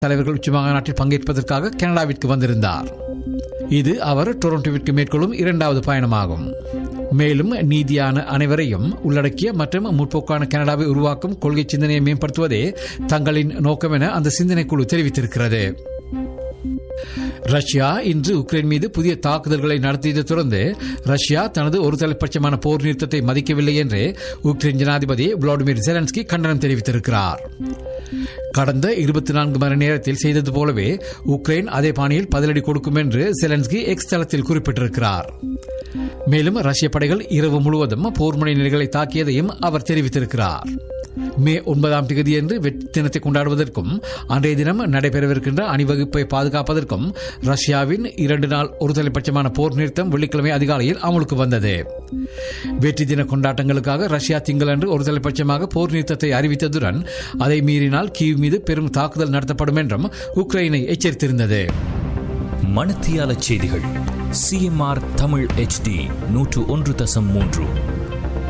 தலைவர்கள் உச்சி மாநாட்டில் பங்கேற்பதற்காக கனடாவிற்கு வந்திருந்தார் இது அவர் டொரண்டோவிற்கு மேற்கொள்ளும் இரண்டாவது பயணமாகும் மேலும் நீதியான அனைவரையும் உள்ளடக்கிய மற்றும் முற்போக்கான கனடாவை உருவாக்கும் கொள்கை சிந்தனையை மேம்படுத்துவதே தங்களின் நோக்கம் என அந்த சிந்தனை குழு தெரிவித்திருக்கிறது ரஷ்யா இன்று உக்ரைன் மீது புதிய தாக்குதல்களை நடத்தியதை தொடர்ந்து ரஷ்யா தனது ஒரு தலைப்பட்சமான போர் நிறுத்தத்தை மதிக்கவில்லை என்று உக்ரைன் ஜனாதிபதி விளாடிமிர் ஜெலன்ஸ்கி கண்டனம் தெரிவித்திருக்கிறார் கடந்த இருபத்தி நான்கு மணி நேரத்தில் செய்தது போலவே உக்ரைன் அதே பாணியில் பதிலடி கொடுக்கும் என்று செலன்ஸ்கி எக்ஸ் தளத்தில் குறிப்பிட்டிருக்கிறார் மேலும் ரஷ்ய படைகள் இரவு முழுவதும் போர்முனை நிலைகளை தாக்கியதையும் அவர் தெரிவித்திருக்கிறார் மே ஒன்பதாம் தேதியன்று வெற்றி தினத்தை கொண்டாடுவதற்கும் அன்றைய தினம் நடைபெறவிருக்கின்ற அணிவகுப்பை பாதுகாப்பதற்கும் ரஷ்யாவின் இரண்டு நாள் ஒரு தலைப்பட்சமான போர் நிறுத்தம் வெள்ளிக்கிழமை அதிகாலையில் அமலுக்கு வந்தது வெற்றி தின கொண்டாட்டங்களுக்காக ரஷ்யா திங்களன்று ஒரு தலைப்பட்சமாக போர் நிறுத்தத்தை அறிவித்ததுடன் அதை மீறினால் கீவ் மீது பெரும் தாக்குதல் நடத்தப்படும் என்றும் உக்ரைனை எச்சரித்திருந்தது மணத்தியால செய்திகள் சிஎம்ஆர் தமிழ் HD நூற்று ஒன்று தசம் மூன்று